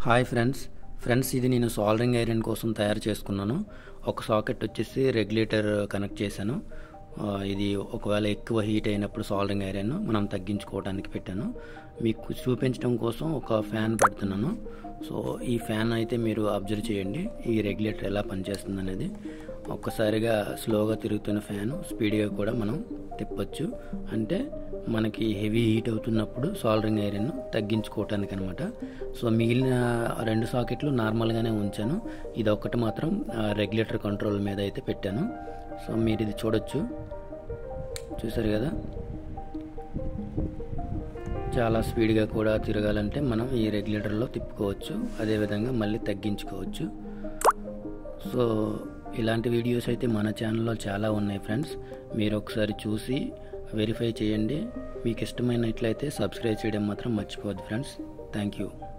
hi friends friends ఇది నేను soldering iron కోసం తయారు చేసుకున్నాను ఒక సాకెట్ వచ్చేసి రెగ్యులేటర్ కనెక్ట్ చేశాను ఆ, ఇది ఒకవేళ ఎక్కువ హీట్ అయినప్పుడు సాల్డరింగ్ ఐరన్ మనం తగ్గించుకోవడానికి పెట్టాను మీకు చూపించడం కోసం ఒక ఫ్యాన్ పెడుతున్నాను సో ఈ ఫ్యాన్ అయితే మీరు అబ్జర్వ్ చేయండి ఈ రెగ్యులేటర్ ఎలా పనిచేస్తుంది అనేది ఒక్కసారిగా స్లోగా తిరుగుతున్న ఫ్యాన్ స్పీడ్గా కూడా మనం తిప్పొచ్చు అంటే మనకి హెవీ హీట్ అవుతున్నప్పుడు సాల్డరింగ్ ఐరన్ తగ్గించుకోవటానికి అనమాట సో మిగిలిన రెండు సాకెట్లు నార్మల్గానే ఉంచాను ఇది ఒక్కటి మాత్రం రెగ్యులేటర్ కంట్రోల్ మీద అయితే పెట్టాను సో మీరు ఇది చూడొచ్చు చూసారు కదా చాలా స్పీడ్గా కూడా తిరగాలంటే మనం ఈ రెగ్యులేటర్లో తిప్పుకోవచ్చు అదేవిధంగా మళ్ళీ తగ్గించుకోవచ్చు సో ఇలాంటి వీడియోస్ అయితే మన ఛానల్లో చాలా ఉన్నాయి ఫ్రెండ్స్ మీరు ఒకసారి చూసి వెరిఫై చేయండి మీకు ఇష్టమైనట్లయితే సబ్స్క్రైబ్ చేయడం మాత్రం మర్చిపోవద్దు ఫ్రెండ్స్ థ్యాంక్ యూ